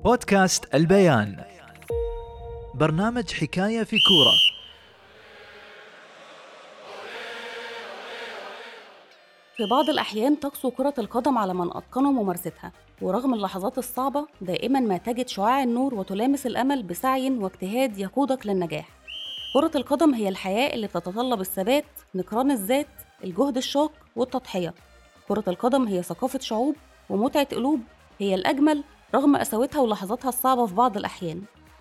بودكاست البيان برنامج حكاية في كورة في بعض الأحيان تقسو كرة القدم على من أتقنوا ممارستها ورغم اللحظات الصعبة دائما ما تجد شعاع النور وتلامس الأمل بسعي واجتهاد يقودك للنجاح كرة القدم هي الحياة اللي بتتطلب الثبات نكران الذات الجهد الشاق والتضحية كرة القدم هي ثقافة شعوب ومتعة قلوب هي الأجمل رغم قساوتها ولحظاتها الصعبة في بعض الأحيان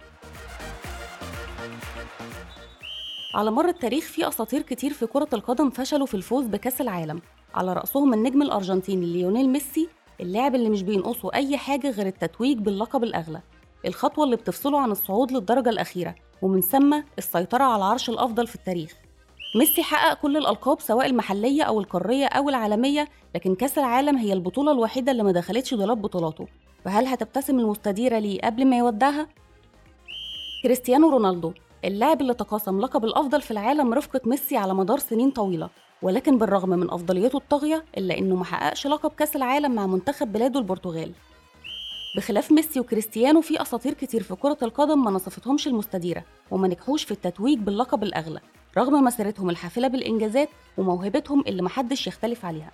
على مر التاريخ في أساطير كتير في كرة القدم فشلوا في الفوز بكأس العالم على رأسهم النجم الأرجنتيني ليونيل ميسي اللاعب اللي مش بينقصه أي حاجة غير التتويج باللقب الأغلى الخطوة اللي بتفصله عن الصعود للدرجة الأخيرة ومن ثم السيطرة على العرش الأفضل في التاريخ ميسي حقق كل الألقاب سواء المحلية أو القارية أو العالمية لكن كأس العالم هي البطولة الوحيدة اللي ما دخلتش دولاب بطولاته فهل هتبتسم المستديرة ليه قبل ما يودعها؟ كريستيانو رونالدو اللاعب اللي تقاسم لقب الأفضل في العالم رفقة ميسي على مدار سنين طويلة ولكن بالرغم من أفضليته الطاغية إلا إنه ما حققش لقب كأس العالم مع منتخب بلاده البرتغال بخلاف ميسي وكريستيانو في أساطير كتير في كرة القدم ما نصفتهمش المستديرة وما نجحوش في التتويج باللقب الأغلى رغم مسيرتهم الحافلة بالإنجازات وموهبتهم اللي محدش يختلف عليها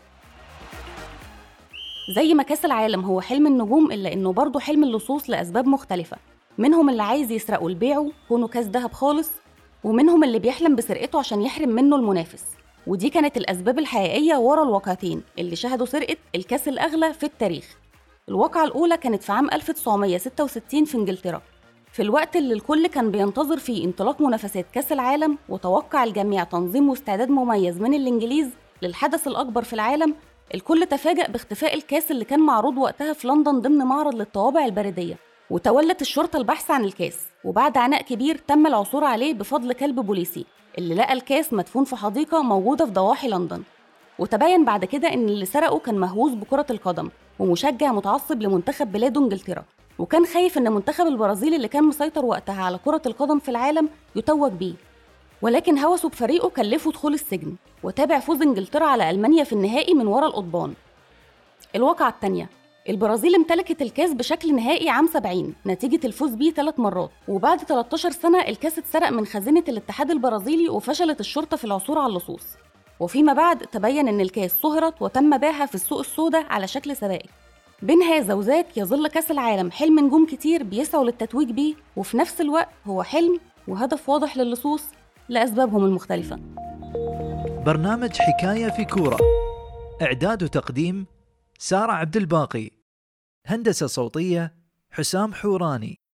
زي ما كأس العالم هو حلم النجوم إلا إنه برضه حلم اللصوص لأسباب مختلفة منهم اللي عايز يسرقه لبيعه كونه كاس دهب خالص ومنهم اللي بيحلم بسرقته عشان يحرم منه المنافس ودي كانت الأسباب الحقيقية ورا الواقعتين اللي شهدوا سرقة الكاس الأغلى في التاريخ الواقعة الأولى كانت في عام 1966 في إنجلترا في الوقت اللي الكل كان بينتظر فيه انطلاق منافسات كأس العالم وتوقع الجميع تنظيم واستعداد مميز من الإنجليز للحدث الأكبر في العالم الكل تفاجأ باختفاء الكاس اللي كان معروض وقتها في لندن ضمن معرض للطوابع البريدية وتولت الشرطة البحث عن الكاس وبعد عناء كبير تم العثور عليه بفضل كلب بوليسي اللي لقى الكاس مدفون في حديقة موجودة في ضواحي لندن وتبين بعد كده إن اللي سرقه كان مهووس بكرة القدم ومشجع متعصب لمنتخب بلاده إنجلترا وكان خايف إن منتخب البرازيل اللي كان مسيطر وقتها على كرة القدم في العالم يتوج بيه ولكن هوسه بفريقه كلفه دخول السجن وتابع فوز إنجلترا على ألمانيا في النهائي من ورا القضبان الواقعة التانية البرازيل امتلكت الكاس بشكل نهائي عام 70 نتيجة الفوز بيه ثلاث مرات وبعد 13 سنة الكاس اتسرق من خزينة الاتحاد البرازيلي وفشلت الشرطة في العثور على اللصوص وفيما بعد تبين ان الكاس صهرت وتم بيعها في السوق السوداء على شكل سبائك بين هذا وذاك يظل كاس العالم حلم نجوم كتير بيسعوا للتتويج بيه وفي نفس الوقت هو حلم وهدف واضح للصوص لأسبابهم المختلفة برنامج حكاية في كورة إعداد وتقديم سارة عبد الباقي هندسة صوتية حسام حوراني